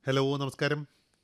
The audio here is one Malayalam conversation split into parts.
ഹലോ നമസ്കാരം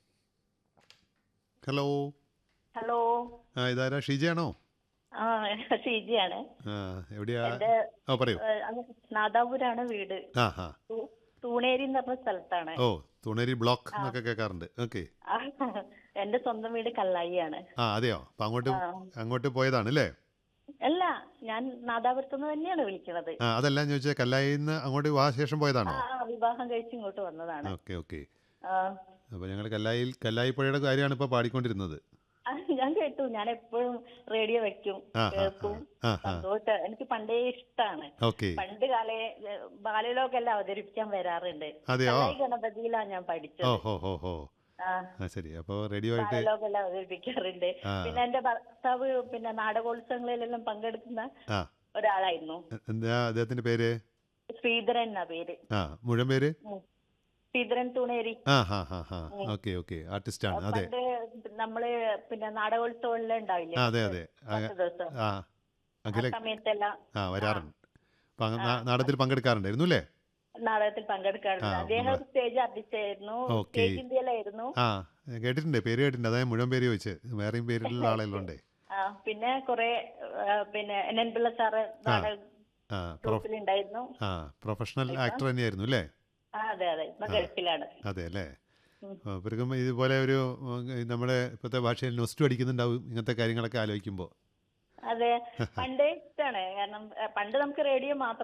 ഹലോ ഹലോ ആ ഇതാരാ ഷീജയാണോ ആ ഷീജയാണ് ആ എവിടെയാ എന്റെ ആ പറയൂ ഏ, അങ്ങ് നാദാപുരാണ് വീട് ആ ഹാ തു- തൂണേരി എന്ന് പറഞ്ഞ സ്ഥലത്താണ് ഓ തുണേരി ബ്ലോക്ക് എന്നൊക്കെ കേൾക്കാറുണ്ട് ഓക്കെ ആ, എന്റെ സ്വന്തം വീട് കല്ലായിയാണ് ആ അതെയോ അപ്പം അങ്ങോട്ട് ആ. അങ്ങോട്ട് പോയതാണ് അല്ലേ അല്ല ഞാൻ നാദാപുരത്ത് നിന്ന് തന്നെയാണ് വിളിക്കുന്നത് ആ അതെല്ലാം ചോദിച്ചാൽ കല്ലായിന്ന് അങ്ങോട്ട് വിവാഹ ശേഷം പോയതാണോ ആ ആ, വിവാഹം കഴിച്ച് ഇങ്ങോട്ട് വന്നതാണ് ഓക്കെ ഓക്കെ ആ, അപ്പോൾ ഞങ്ങൾ കല്ലായിൽ കല്ലായി പുഴയുടെ കാര്യമാണ് ഇപ്പോൾ പാടിക്കൊണ്ടിരുന്നത് ആ, ഞാൻ കേട്ടു ഞാൻ എപ്പോഴും റേഡിയോ വെക്കും ആ, ആ, കേൾക്കും ആ, ആ. സന്തോഷം എനിക്ക് പണ്ടേ ഇഷ്ടമാണ് ഓക്കെ പണ്ട് കാലേ ഏ, ബാലലോകെല്ലാം അവതരിപ്പിക്കാൻ വരാറുണ്ട് അതെയോ കല്ലായി ഗണപതിയിലാണ് ഞാൻ ഓ പഠിച്ചത് ഹോ ഹോ ഹോ ആ ആ ശരി അപ്പോൾ റേഡിയോ ആയിട്ട് ബാലലോകെല്ലാം അവതരിപ്പിക്കാറുണ്ട് ആ. പിന്നെ എന്റെ ഭർത്താവ് പിന്നെ നാടകോത്സവങ്ങളിലെല്ലാം പങ്കെടുക്കുന്ന ആ ഒരാളായിരുന്നു എന്താ അദ്ദേഹത്തിൻ്റെ പേര് ശ്രീധരൻ എന്നാ പേര് ആ മുഴുവൻ പേര് ഉം. ശ്രീധരൻ തുണേരി ആ ഹാ ഹാ ഹാ ഓക്കെ ഓക്കെ ആർട്ടിസ്റ്റാണ് അതെ പണ്ട് നമ്മള് പിന്നെ നാടകോത്സവമെല്ലാം ഉണ്ടാവില്ലേ ആ, അതെ അതെ ആ, പത്ത് ദിവസം ആ ആ അഖില സമയത്തെല്ലാം ആ വരാറുണ്ട് അപ്പം അങ്ങ് നാ- നാടകത്തിൽ പങ്കെടുക്കാറുണ്ടായിരുന്നു അല്ലേ നാടകത്തിൽ പങ്കെടുക്കാറുണ്ട് ആ, അദ്ദേഹം നമ്മള്- സ്റ്റേജ് ആർട്ടിസ്റ്റായിരുന്നു ഓക്കേ. സ്റ്റേജ് ഇന്ത്യയിലായിരുന്നു ആ കേട്ടിട്ടുണ്ട് പേര് കേട്ടിട്ടുണ്ട് അതായത് മുഴുവൻ പേര് ചോദിച്ച് വേറെയും പേരിലുള്ള ആളെല്ലാം ഉണ്ടേ ആ പിന്നെ കുറെ പിന്നെ എൻ എൻ പിള്ള സാറ് നാടക ആ പ്രൊ ഗ്രൂപ്പിലുണ്ടായിരുന്നു ആ പ്രൊഫഷണൽ ആക്ടർ തന്നെയായിരുന്നു അല്ലേ ആ അതെ അതെ ഇപ്പൊ ഗൾഫിലാണ് അതെ അല്ലേ ഉം. അവർക്കും ഇതുപോലെ ഒരു ഉം, നമ്മുടെ ഇപ്പോഴത്തെ ഭാഷയിൽ നൊസ്റ്റു അടിക്കുന്നുണ്ടാവും ഇങ്ങനത്തെ കാര്യങ്ങളൊക്കെ ആലോചിക്കുമ്പോൾ അതെ പണ്ടേ ഇഷ്ടമാണ് കാരണം ഏ, പണ്ട് നമുക്ക് റേഡിയോ മാത്രം